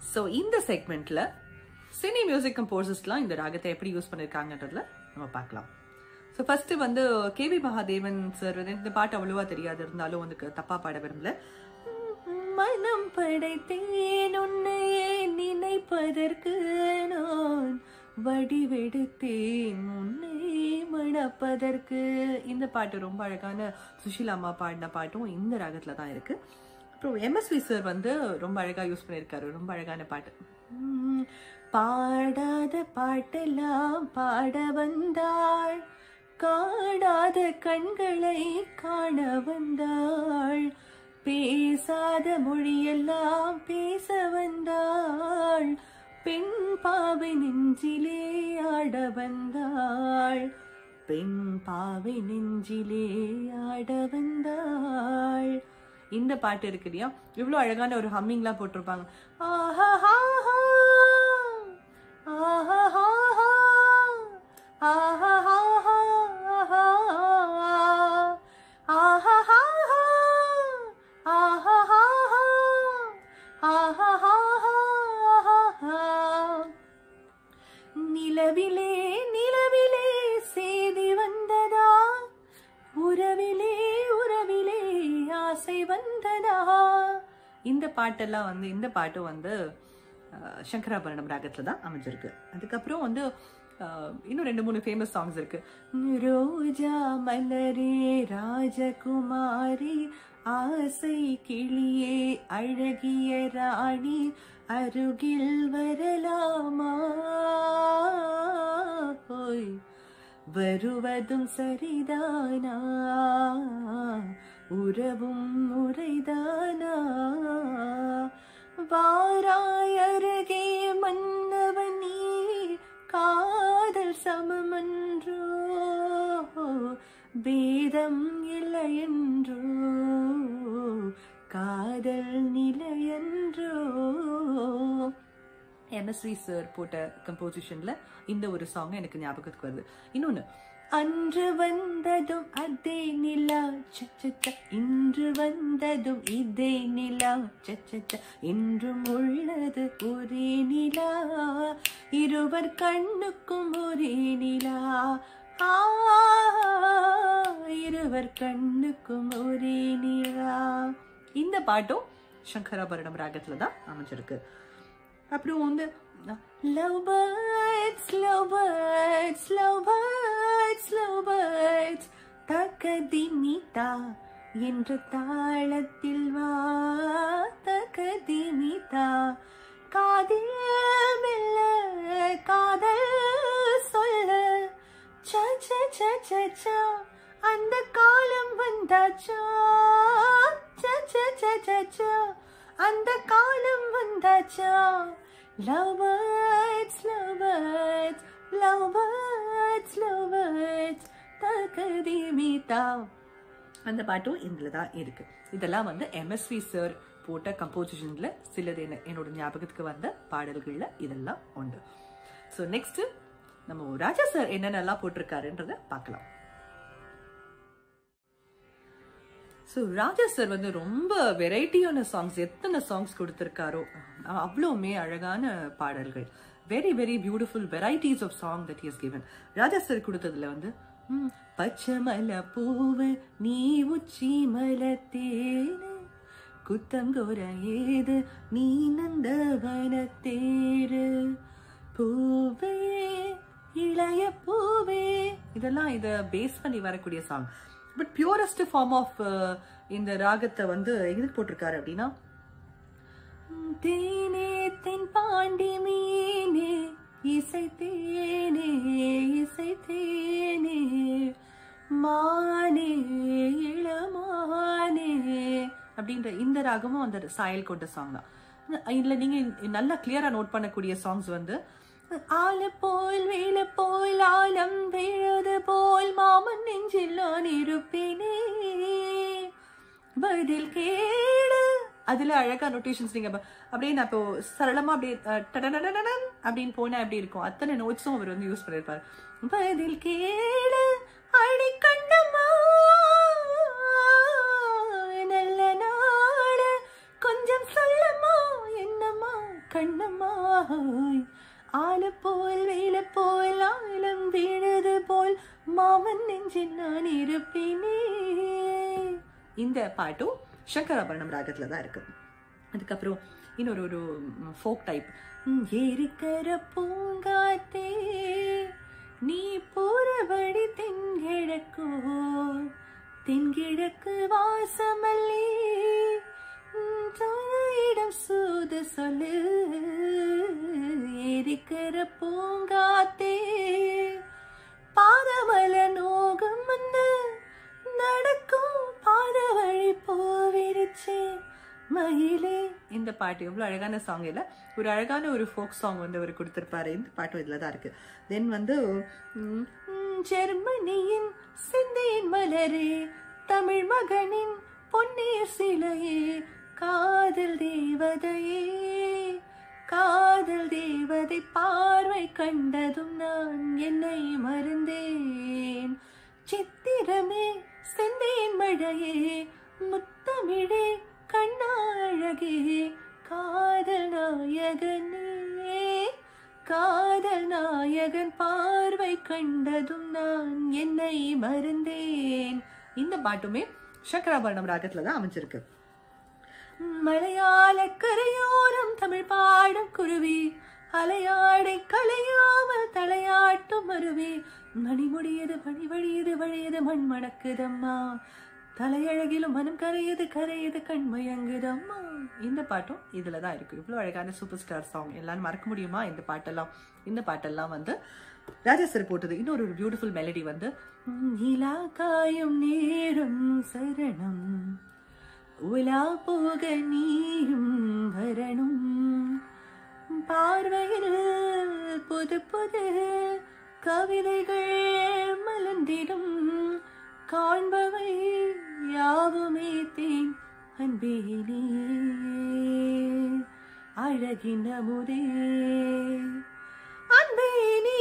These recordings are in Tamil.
ஸோ இந்த செக்மெண்ட்ல சினி மியூசிக் கம்போசர்ஸ்லாம் இந்த ராகத்தை எப்படி யூஸ் பண்ணியிருக்காங்கன்றதுல நம்ம பார்க்கலாம் ஸோ ஃபர்ஸ்ட் வந்து கேவி மகாதேவன் சார் வந்து இந்த பாட்டு அவ்வளவா தெரியாது இருந்தாலும் வந்து தப்பா பாட விரும்பல மனம் படைத்தேன் உன்னையே நினைப்பதற்கு நான் வடிவெடுத்தேன் உன்னை மணப்பதற்கு இந்த பாட்டு ரொம்ப அழகான சுஷீலா அம்மா பாடின பாட்டும் இந்த ராகத்துல தான் இருக்கு அப்புறம் எம்எஸ்வி சார் வந்து ரொம்ப அழகா யூஸ் பண்ணியிருக்காரு ரொம்ப அழகான பாட்டு உம், பாடாத பாட்டெல்லாம் பாட வந்தாள் காணாத கண்களை காண வந்தாள் பேசாத மொழியெல்லாம் பேச வந்தாள் பெண் பாவை நெஞ்சிலே ஆட வந்தாள் பெண் பாவை நெஞ்சிலே ஆட வந்தாள் இந்த பாட்டு இருக்கு இல்லையா இவ்வளோ அழகான ஒரு ஹம்மிங்லாம் போட்டிருப்பாங்க ஆஹா ஆஹா நிலவிலே நிலவிலே செய்தி வந்ததா உறவிலே உறவிலே ஆசை வந்ததா இந்த பாட்டெல்லாம் வந்து இந்த பாட்டு வந்து அஹ், சங்கராபரணம் ராகத்துல தான் அமைஞ்சிருக்கு அதுக்கப்புறம் வந்து அஹ், இன்னும் ரெண்டு மூணு ஃபேமஸ் சாங்ஸ் இருக்கு ரோஜா மலரே ராஜகுமாரி ஆசை கிளியே அழகிய ராணி அருகில் வரலாமா போய் வருவதும் சரிதானா உறவும் முறைதானா வாராய் அருகே மன்னவன் நீ காதல் சமமன்றோ பேதம் இல்லையன்றோ காதல் நிலையன்றோ எம்எஸ்வி சார் போட்ட கம்போசிஷன்ல இந்த ஒரு சாங் எனக்கு ஞாபகத்துக்கு வருது இன்னொன்னு அன்று வந்ததும் அதே நிலா சச்சச்ச இன்று வந்ததும் இதே நிலா சச்சச்ச இன்றும் உள்ளது ஒரே நிலா இருவர் கண்ணுக்கும் ஒரே நிலா ஆ, இருவர் கண்ணுக்கும் ஒரே நிலா இந்த பாட்டும் சங்கராபரணம் ராகத்துல தான் அமைஞ்சிருக்கு அப்புறம் வந்து love birds love birds love birds love birds தக்கதிமிதா என்ற தாளத்தில் வா தக்கதிமிதா காதில் மெல்ல காதல் சொல்ல ச ச ச ச ச அந்த காலம் வந்தாச்சா ச ச ச ச ச அந்த காலம் வந்தாச்சா love birds love birds love birds love birds தகதிமிதா அந்த பாட்டும் இதுல தான் இருக்கு இதெல்லாம் வந்து எம்எஸ்வி சார் போட்ட கம்போசிஷன்ல சிலது என்ன என்னோட ஞாபகத்துக்கு வந்த பாடல்கள்ல இதெல்லாம் உண்டு ஸோ நெக்ஸ்ட் நம்ம ராஜா சார் என்னென்னலாம் போட்டிருக்காருன்றத பார்க்கலாம் ஸோ ராஜா சார் வந்து ரொம்ப வெரைட்டியான சாங்ஸ் எத்தனை சாங்ஸ் கொடுத்துருக்காரோ அஹ் அவ்வளவுமே அழகான பாடல்கள் very very beautiful varieties of song that is given Raja sir கொடுத்ததுல வந்து ம், பச்சை மலை பூவு நீ உச்சி மலை தேனு குத்தங்கோர ஏது நீ நந்தவனத்தேரு பூவே இளைய பூவே இதெல்லாம் இத பேஸ் பண்ணி வரக்கூடிய song but purest form of இந்த ராகத்தை வந்து எதுக்கு போட்டிருக்காரு அப்படின்னா உம், தேனே தென் பாண்டி மீனே இசை தேனே இசை தேனே மானே இளமானே அப்படின்ற இந்த ராகமும் அந்த சாயல் கொண்ட சாங் தான் இதுல நீங்க நல்லா கிளியரா நோட் பண்ணக்கூடிய சாங்ஸ் வந்து ஆல போல் வேல போல் ஆலம் விழுது போல் மாமன் நெஞ்சில் நான் இருப்பேனே பதில் கேடு அதுல அழகா நோட்டேஷன்ஸ் நீங்க ப- அப்படியே நான் இப்போ சரளமா அப்படியே அஹ், டடடடடடன் அப்படின்னு போனா எப்படி இருக்கும் அத்தனை நோட்ஸும் அவர் வந்து யூஸ் பண்ணிருப்பாரு பதில் கேடு அடி கண்ணம்மா நல்ல நாடு கொஞ்சம் சொல்லம்மா என்னம்மா கண்ணம்மா ஹோய் ஆளு போல் வேலை போல் ஆழம் வீழது போல் மாமன் நெஞ்சில் நான் இருப்பேனே இந்த பாட்டும் சங்கராபரணம் ராகத்துல தான் இருக்கு அதுக்கப்புறம் இன்னொரு ஒரு ஃபோக் டைப் ஏரிக்கர பூங்காத்தே நீ போறபடி தென்கிழக்கோ தென்கிழக்கு வாசமல்லி உம், தாயிடம் சூது சொல்லு ஏரிக்கர பூங்காத்தே பாதமல நோகம் வந்து நடக்கும் பாத வழி போவிருச்சே மயிலே இந்த பாட்டு எவ்வளோ அழகான சாங் இல்லை ஒரு அழகான ஒரு ஃபோக் சாங் வந்து அவர் கொடுத்துருப்பாரு இந்த பாட்டும் இதில் தான் இருக்கு தென் வந்து ம், ம், ஜெர்மனியின் சிந்தையின் மலரே தமிழ் மகனின் பொன்னீர் சிலையே காதல் தேவதையே காதல் தேவதை பார்வை கண்டதும் நான் என்னை மறந்தேன் சித்திரமே செந்தேன் மழையே முத்தமிழே கண்ணாழகே காதல் நாயகனே காதல் நாயகன் பார்வை கண்டதும் நான் என்னை மறந்தேன் இந்த பாட்டுமே சங்கராபரணம் ராகத்துல தான் அமைஞ்சிருக்கு மலையாள கரையோரம் தமிழ் பாடும் குருவி அலையாடை கலையாமல் தலையாட்டும் அருவி மணிமுடியது பணி வழியது வழியது மண் மணக்குதம்மா தலையழகிலும் மனம் கரையுது கரையுது கண் மயங்குதம்மா இந்த பாட்டும் இதுல தான் இருக்கு இவ்வளவு அழகான சூப்பர் ஸ்டார் சாங் எல்லாரும் மறக்க முடியுமா இந்த பாட்டெல்லாம் இந்த பாட்டெல்லாம் வந்து ராஜேஸ்வரி போட்டது இன்னொரு ஒரு பியூட்டிஃபுல் மெலடி வந்து நிலா காயும் நேரம் சரணம் உலா போக நீயும் வரணும் பார்வையில் புது புது கவிதைகள் மலர்ந்திடும் காண்பவை யாவுமே தேன் அன்பேனே அழகின முதே அன்பேனே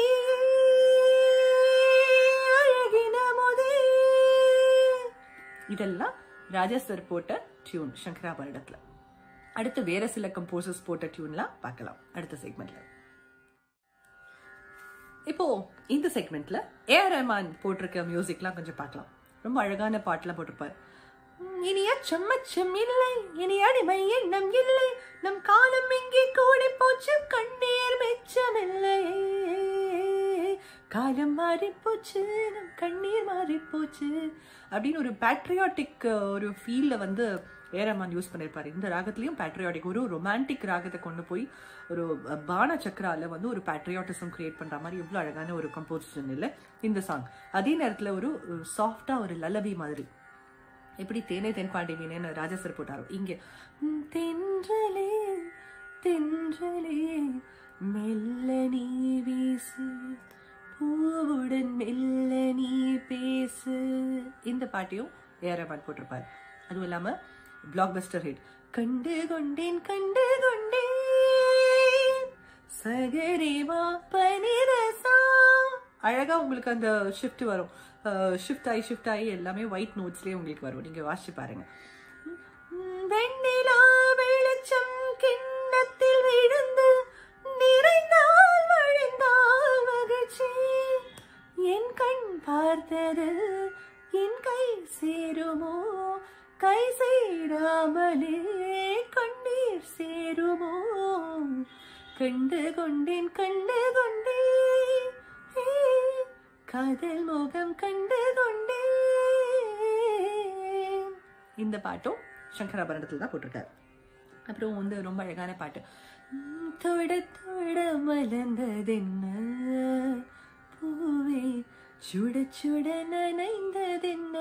அழகின முதே இதெல்லாம் ராஜேஸ்வர் போட்ட டியூன் சங்கராபரணத்துல அடுத்து வேற சில கம்போசர்ஸ் போட்ட டியூன்லாம் பார்க்கலாம் அடுத்த செக்மெண்ட்ல இப்போ இந்த செக்மெண்ட்ல ஏஆர் ரஹ்மான் போட்டிருக்க மியூசிக்லாம் கொஞ்சம் பார்க்கலாம் ரொம்ப அழகான பாட்டுலாம் போட்டிருப்பாரு உம், இனி அச்சம் இல்லை இனி அடிமை எண்ணம் இல்லை நம் காலம் எங்கே கூடி போச்சு கண்ணீர் மெச்சமில்லை காலம் மாறி போச்சு நம் கண்ணீர் மாறி போச்சு அப்படின்னு ஒரு பேட்ரியாட்டிக் ஒரு ஃபீல்ல வந்து ஏரமான் யூஸ் பண்ணியிருப்பாரு இந்த ராகத்துலயும் பேட்ரியாட்டிக் ஒரு ரொமான்டிக் ராகத்தை கொண்டு போய் ஒரு அஹ், பான சக்கரால வந்து ஒரு பேட்ரியாட்டிசம் கிரியேட் பண்ற மாதிரி எவ்வளவு அழகான ஒரு கம்போசிஷன் இல்லை இந்த சாங் அதே நேரத்துல ஒரு சாஃப்டா ஒரு லலபி மாதிரி எப்படி தேனே தென்பாண்டி மீனேன்னு ராஜேஸ்வர் போட்டாரோ இங்க ம், தென்றலே தென்றலே மெல்ல நீ வீசு பூவுடன் மெல்ல நீ பேசு இந்த பாட்டையும் ஏரமான் போட்டிருப்பாரு அதுவும் இல்லாம பிளாக் பஸ்டர் ஹிட் கண்டு கொண்டேன் கண்டு கொண்டேன் சகரிவா பனிரசா அழகா உங்களுக்கு அந்த ஷிஃப்ட் வரும் ஷிஃப்ட் ஆகி ஷிஃப்ட் ஆகி எல்லாமே ஒயிட் நோட்ஸ்லயே உங்களுக்கு வரும் நீங்க வாசிச்சு பாருங்க உம், வெண்ணிலா வெளிச்சம் கிண்ணத்தில் விழுந்து நிறைந்தால் வழிந்தால் மகிழ்ச்சி என் கண் பார்த்தது என் கை சேருமோ கை சேராமலே கண்ணீர் சேருமோ கண்டு கொண்டேன் கண்டு கொண்டேன் ஏ, காதல் மோகம் கண்டு கொண்டேன் இந்த பாட்டும் சங்கராபரணத்தில் தான் போட்டிருக்காரு அப்புறம் வந்து ரொம்ப அழகான பாட்டு உம், தொட தொட மலர்ந்ததென்ன பூவே சுட சுட நனைந்ததென்ன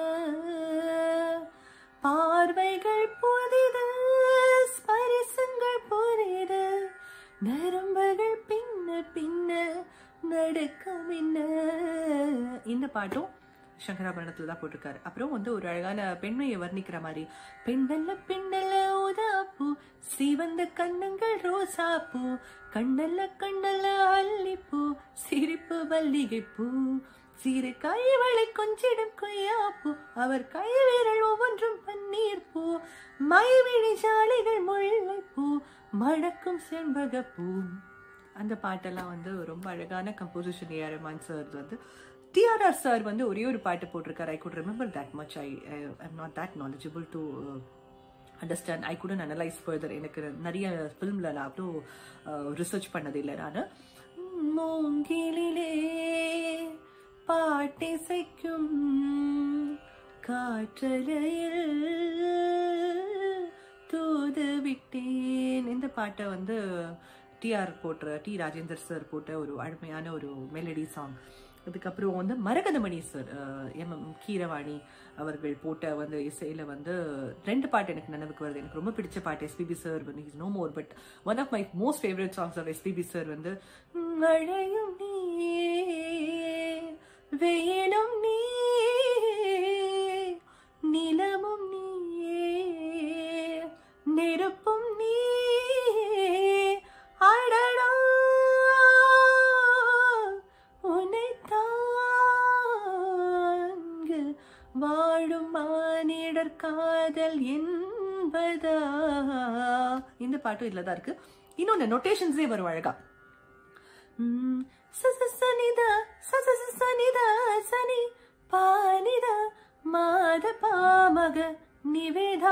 பார்வைகள் புதிது ஸ்பரிசங்கள் புரிது நரம்புகள் பின்ன பின்ன நடுக்கம் என்ன இந்த பாட்டும் சங்கராபரணத்துல தான் போட்டிருக்காரு அப்புறம் வந்து ஒரு அழகான பெண்மையை வர்ணிக்கிற மாதிரி பெண்ணல்ல பெண்ணல்ல ஊதாப்பூ சிவந்த கண்ணங்கள் ரோசா பூ கண்ணல்ல கண்ணல்ல அல்லிப்பூ சிரிப்பு மல்லிகை பூ சிறு கைவளை கொஞ்சிடும் கொய்யாப்பூ அவர் கைவிரல் ஒவ்வொன்றும் பன்னீர் பூ மைவிழி சாலைகள் முல்லை பூ மணக்கும் செண்பக பூ அந்த பாட்டெல்லாம் வந்து ரொம்ப அழகான கம்போசிஷன் ஏஆர் ரஹ்மான் சார் வந்து டிஆர்ஆர் சார் வந்து ஒரே ஒரு பாட்டு போட்டிருக்காரு I could remember that much I I'm not that knowledgeable to understand I couldn't analyse further எனக்கு நிறைய ஃபிலிமில் நான் அவ்வளோ ரிசர்ச் பண்ணதில்லை நான் மூங்கிலே பாட்டிசைக்கும் காற்றலையில் தூது விட்டேன் இந்த பாட்டை வந்து டிஆர் போட்ட டி ராஜேந்தர் சார் போட்ட ஒரு அருமையான ஒரு மெலடி சாங் அதுக்கப்புறம் வந்து Maragathamani sir M M Keeravani அவர்கள் போட்ட வந்து இசையில் வந்து ரெண்டு பாட்டு எனக்கு நினைவுக்கு வருது எனக்கு ரொம்ப பிடிச்ச பாட்டு எஸ்பிபி சார் வந்து is no more but one of my most favourite songs of S P B sir வந்து மழையும் நீ வெயிலும் நீ நிலமும் நீயே நெருப்பும் நீ அடடா உன்னைத்தாங்கு வாழும் மானிடர் காதல் என்பதா இந்த பாட்டும் இதுல தான் இருக்கு இன்னொன்னு நொட்டேஷன்ஸே வரும் அழகா ம், ச ச ச நி த, ச ச ச ச நி த, சனி பானித மாத பாமக நிவேதா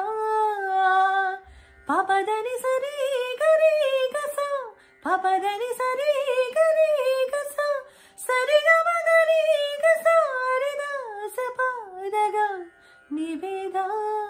பபதனி சரி கரி கச பபதனி சரி கரி கச சரி கம கரி கச ரித ச பாதக நிவேதா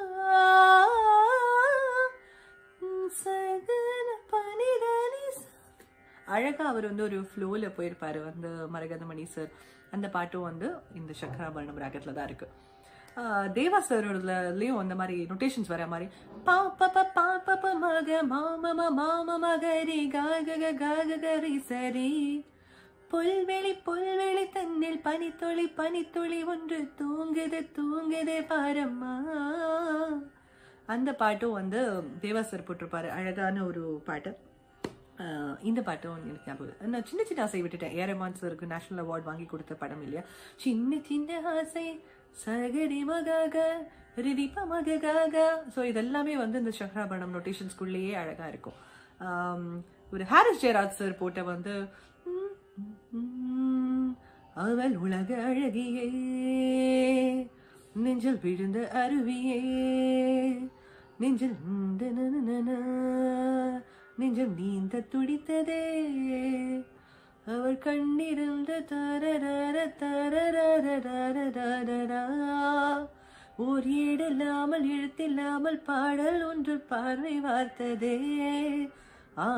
சகன பனிதனி ச அழகா அவர் வந்து ஒரு ஃப்ளோவில் போயிருப்பாரு வந்து மரகதமணி சார் அந்த பாட்டும் வந்து இந்த சக்கராபரணம் ராகத்தில் தான் இருக்கு ஆஹ் தேவா சாரோடலையும் அந்த மாதிரி நொட்டேஷன்ஸ் வர மாதிரி பா ப ப பா ப ப மக மாம ம மாம மகரி காக க காக கரி சரி புல்வெளி புல்வெளி தன்னில் பனித்துளி பனித்துளி ஒன்று தூங்குது தூங்குது பாரம்மா அந்த பாட்டும் வந்து தேவா சார் போட்டிருப்பாரு அழகான ஒரு பாட்டு ஆஹ் இந்த பாட்டும் எனக்கு ஞாபகம் நான் சின்ன சின்ன ஆசை விட்டுட்டேன் ஏ ரஹ்மான் சாருக்கு நேஷனல் அவார்ட் வாங்கி கொடுத்த படம் இல்லையா சின்ன சின்ன ஆசை சகரி மகாக ரிதிப்ப மகாக ஸோ இதெல்லாமே வந்து இந்த சக்கராபரணம் நோட்டேஷன்ஸ்குள்ளேயே அழகா இருக்கும் ஆம், ஒரு ஹாரிஸ் ஜெயராஜ் சார் போட்ட வந்து ம், ம், அவள் உலக அழகியே நெஞ்சில் விழுந்த அருவியே நெஞ்சில் இந்த நனநன, நெஞ்சம் நீந்த துடித்ததே அவள் கண்ணிருந்த தரரர தரரரரரரரரா. ஓர் ஏடில்லாமல் இழுத்தில்லாமல் பாடல் ஒன்று பார்வை வார்த்ததே ஆ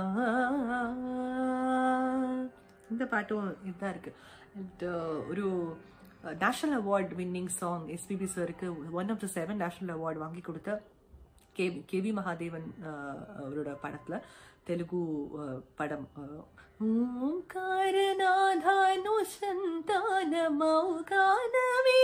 இந்த பாட்டும் இதுதான் இருக்கு And, uh, ஒரு national award winning song S P B சாருக்கு one of the seven national award வாங்கி கொடுத்த கே கேவி மகாதேவன் அஹ், அவரோட படத்துல தெலுங்கு அஹ், படம் அஹ், ஓங்காரநாதானு சந்தான மௌகானவே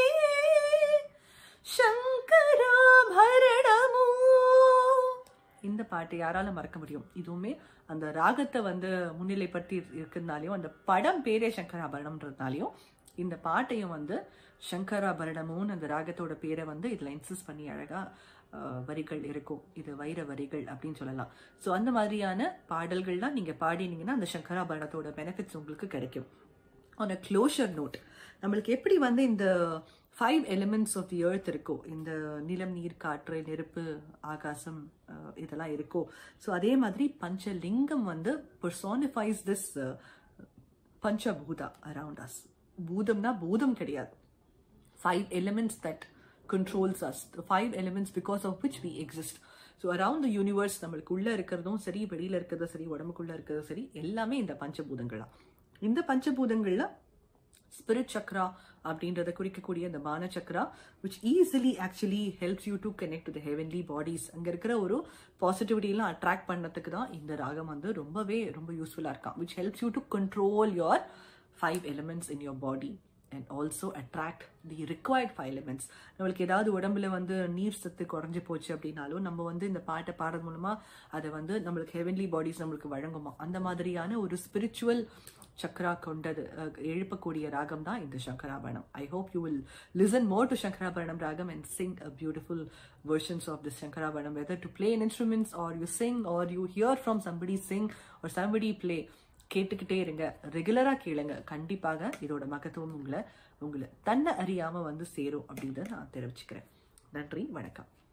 சங்கராபரணமோ இந்த பாட்டு யாரால மறக்க முடியும் இதுவுமே அந்த ராகத்தை வந்து முன்னிலைப்படுத்தி இருக்கிறதுனாலையும் அந்த படம் பேரே சங்கராபரணம்ன்றதுனாலையும் இந்த பாட்டையும் வந்து சங்கராபரணமும் அந்த ராகத்தோட பேரை வந்து இதுல இன்சிஸ்ட் பண்ணி அழகா அஹ், வரிகள் இருக்கும் இது வைர வரிகள் அப்படின்னு சொல்லலாம் ஸோ அந்த மாதிரியான பாடல்கள்லாம் நீங்க பாடினீங்கன்னா அந்த சங்கராபரணத்தோட பெனிஃபிட்ஸ் உங்களுக்கு கிடைக்கும் ஆன் அ க்ளோஷர் நோட் நம்மளுக்கு எப்படி வந்து இந்த five elements of the earth இருக்கோ இந்த நிலம் நீர் காற்று நெருப்பு ஆகாசம் அஹ், இதெல்லாம் இருக்கோ ஸோ அதே மாதிரி பஞ்சலிங்கம் வந்து personifies this Panchabhoota around us பூதம்னா பூதம் கிடையாது five elements that controls us the five elements because of which we exist so around the universe நம்மளுக்கு உள்ள இருக்கிறதும் சரி வெளியில இருக்கிறதும் சரி உடம்புக்குள்ள இருக்கிறதும் சரி எல்லாமே இந்த பஞ்சபூதங்கள் தான் இந்த பஞ்சபூதங்கள்ல ஸ்பிரிட் சக்ரா அப்படின்றத குறிக்கக்கூடிய அந்த மான chakra which easily actually helps you to connect to the heavenly bodies அங்கே இருக்கிற ஒரு பாசிட்டிவிட்டிலாம் அட்ராக்ட் பண்ணதுக்கு தான் இந்த ராகம் வந்து ரொம்பவே ரொம்ப யூஸ்ஃபுல்லாக இருக்கான் which helps you to control your five elements in your body and also attract the required five elements நம்மளுக்கு ஏதாவது உடம்புல வந்து நீர் சத்து குறைஞ்சு போச்சு அப்படின்னாலும் நம்ம வந்து இந்த பாட்டை பாடுறது மூலமா அதை வந்து நம்மளுக்கு ஹெவன்லி பாடிஸ் நம்மளுக்கு வழங்குமா அந்த மாதிரியான ஒரு ஸ்பிரிச்சுவல் சக்ரா கொண்டது அஹ், எழுப்பக்கூடிய ராகம் தான் இந்த Shankarabharanam I hope you will listen more to Shankarabharanam ragam and sing a beautiful versions of this Shankarabharanam whether to play an instruments or you sing or you hear from somebody sing or somebody play கேட்டுக்கிட்டே இருங்க ரெகுலராக கேளுங்க கண்டிப்பாக இதோட மகத்துவம் உங்களை உங்களை தன்னை அறியாமல் வந்து சேரும் அப்படின்றத நான் தெரிவிச்சுக்கிறேன் நன்றி வணக்கம்